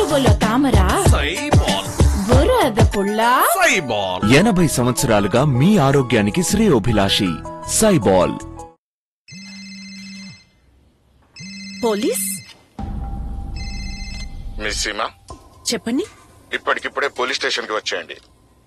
బువ్వలో తామర సైబాల్ బురద పుల్ల సైబాల్ ఎనభై సంవత్సరాలుగా మీ ఆరోగ్యానికి శ్రేయోభిలాషి సైబాల్ పోలీస్ మిస్ సీమా చెప్పండి ఇప్పటికిప్పుడే పోలీస్ స్టేషన్ కి వచ్చేయండి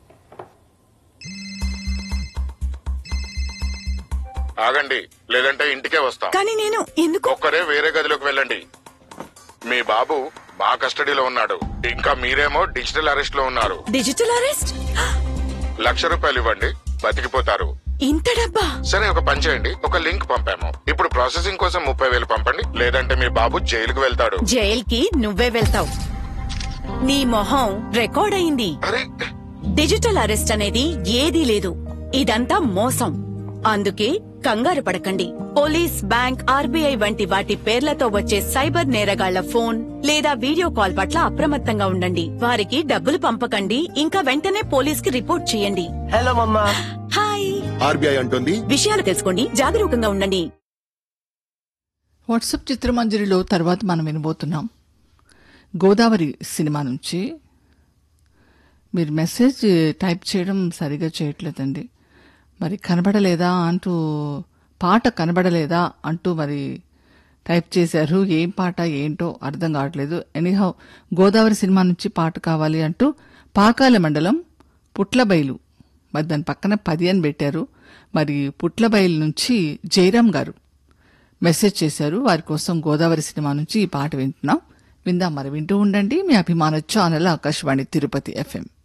ఆగండి లేదంటే ఇంటికే వస్తాం కానీ నేను ఎందుకు ఒక్కరే వేరే గదిలోకి వెళ్ళండి మీ బాబు మా కస్టడీలో ఉన్నాడు ఇంకా మీరేమో డిజిటల్ అరెస్ట్ లో ఉన్నారు డిజిటల్ అరెస్ట్ లక్ష రూపాయలు ఇవ్వండి బతికిపోతారు ఇంత డబ్బా సరే ఒక పని చేయండి ఒక లింక్ పంపాము ఇప్పుడు ప్రాసెసింగ్ కోసం ముప్పై వేలు పంపండి లేదంటే మీ బాబు జైలుకు వెళ్తాడు జైల్కి నువ్వే వెళ్తావు నీ మొహం రికార్డ్ అయింది అరే డిజిటల్ అరెస్ట్ అనేది ఏదీ లేదు ఇదంతా మోసం అందుకే కంగారు పడకండి పోలీస్ బ్యాంక్ ఆర్బీఐ వంటి వాటి పేర్లతో వచ్చే సైబర్ నేరగాళ్ల ఫోన్ లేదా వీడియో కాల్ పట్ల అప్రమత్తంగా ఉండండి వారికి డబ్బులు పంపకండి ఇంకా వెంటనే పోలీస్ కి రిపోర్ట్ చేయండి హలో మమ్మా హాయ్ ఆర్బీఐ అంటుంది విషయాలు తెలుసుకోండి జాగరూకంగా ఉండండి వాట్సాప్ చిత్రమంజరిలో తర్వాత మనం వినబోతున్నాం గోదావరి సినిమా నుంచి మీరు మెసేజ్ టైప్ చేయడం సరిగా చేయట్లేదండి మరి కనబడలేదా అంటూ పాట కనబడలేదా అంటూ మరి టైప్ చేశారు ఏం పాట ఏంటో అర్థం కావట్లేదు ఎనీహౌ గోదావరి సినిమా నుంచి పాట కావాలి అంటూ పాకాల మండలం పుట్లబైలు మరి దాని పక్కన పది అని పెట్టారు మరి పుట్లబైలు నుంచి జయరాం గారు మెసేజ్ చేశారు వారి కోసం గోదావరి సినిమా నుంచి ఈ పాట వింటున్నాం విందాం మరి వింటూ ఉండండి మీ అభిమాన ఛానల్ ఆకాశవాణి తిరుపతి ఎఫ్ఎం